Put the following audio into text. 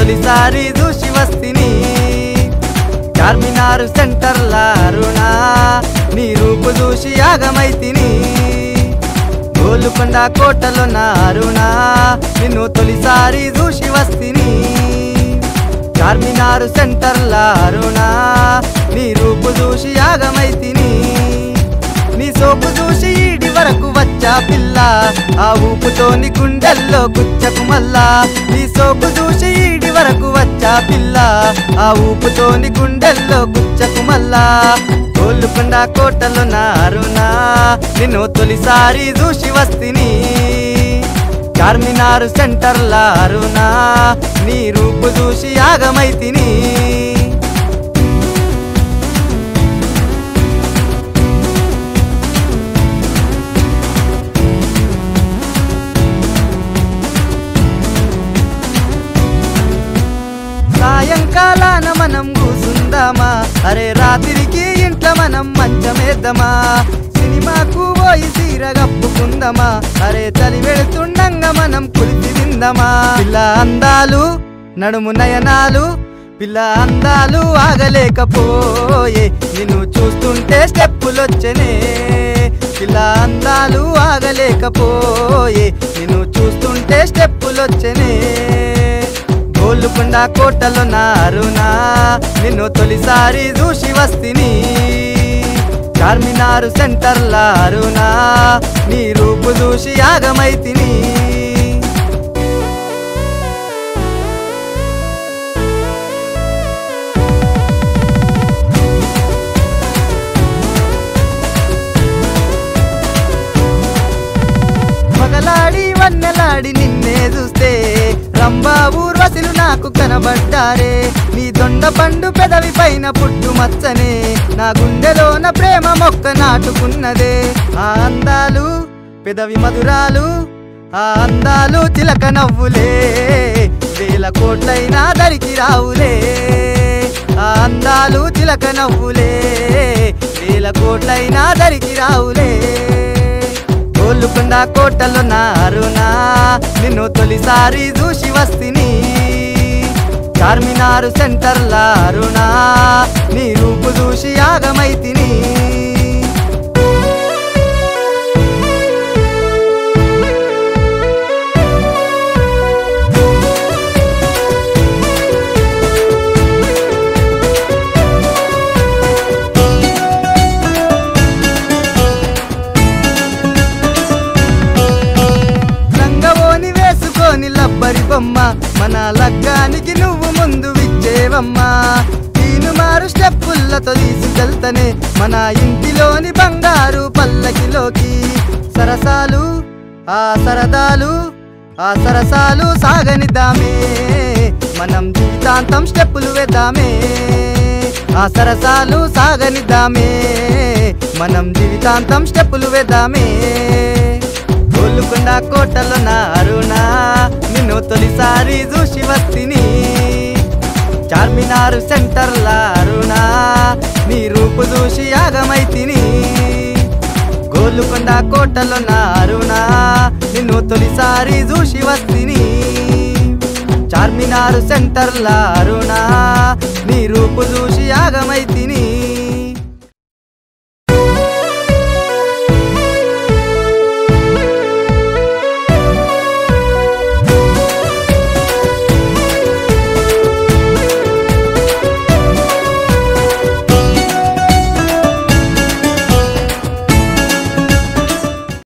తొలిసారి చూసి వస్తిని చార్మినార్ సెంటర్ల అరుణ నీ రూపు చూసి యాగమైతిని గోలుకొండ కోటలో నా అరుణ నిన్ను తొలిసారి చూసి వస్తిని చార్మినార్ సెంటర్ల అరుణ నీ రూపు చూసి యాగమైతిని నీ సోపు చూసి ఈడి వరకు వచ్చా పిల్ల ఆ ఊపుతోని గుండెల్లో గుచ్చకు మల్లా నీ సోపు చూసి ఈడి వరకు వచ్చా పిల్ల ఆ ఊపుతోని గుండెల్లో గుచ్చకు మల్లా గోల్కొండ కోటలో నా అరుణ నిన్ను తొలిసారి చూసి వస్తిని చార్మినార్ సెంటర్ల అరుణ నీ రూపు చూసి యాగమైతిని సాయంకాలాన మనం కూసుందామా అరే రాత్రికి ఇంట్లో మనం మంచమేద్దామా సినిమాకు పోయి సీర కప్పుకుందామా అరే చలి వెళుతుండంగా మనం కులిసి తిందామా పిల్ల అందాలు నడుము నయనాలు పిల్ల అందాలు ఆగలేకపోయే నిన్ను చూస్తుంటే స్టెప్పులొచ్చనే పిల్ల అందాలు ఆగలేకపోయే నిన్ను చూస్తుంటే స్టెప్పులొచ్చనే గోల్కొండ కోటలో నా అరుణ నిన్ను తొలిసారి చూసి వస్తిని చార్మినార్ సెంటర్ల అరుణ నీ రూపు చూసి యాగమైతిని పగలాడి వన్నెలాడి నిన్నే చూస్తే రంభా ఊర్వశులు నాకు కనబడ్డారే నీ దొండ పండు పెదవి పైన పుట్టు మచ్చనే నా గుండెలోన ప్రేమ మొక్క నాటుకున్నదే ఆ అందాలు పెదవి మధురాలు ఆ అందాలు చిలక నవ్వులే వేల కోట్లైనా దరికి రావులే ఆ అందాలు చిలక నవ్వులే వేల కోట్లైనా దరికి రావులే గోల్కొండ కోటలో నా అరుణ నిన్ను తొలిసారి చూసి వస్తిని చార్మినార్ సెంటర్ల అరుణ నీ రూపు చూసి యాగమైతిని లంగవోని వేసుకొని లబ్బరి బొమ్మ మన లగ్గానికి నువ్వు ముందు విచ్చేవమ్మా తీను మారు స్టెప్పులతో తీసుకెళ్తనే మన ఇంటిలోని బంగారు పల్లకిలోకి సరసాలు ఆ సరదాలు ఆ సరసాలు సాగనిద్దామే మనం జీవితాంతం స్టెప్పులు వేద్దామే ఆ సరసాలు సాగనిద్దామే మనం జీవితాంతం స్టెప్పులు వేద్దామే గోల్కొండ కోటలో నా అరుణ నిన్ను తొలిసారి చూసి వస్తిని చార్మినార్ సెంటర్ల అరుణ నీ రూపు చూసి యాగమైతిని గోల్కొండ కోటలో నా అరుణ నిన్ను తొలిసారి చూసి వస్తిని చార్మినార్ సెంటర్ల అరుణ నీ రూపు చూసి యాగమైతిని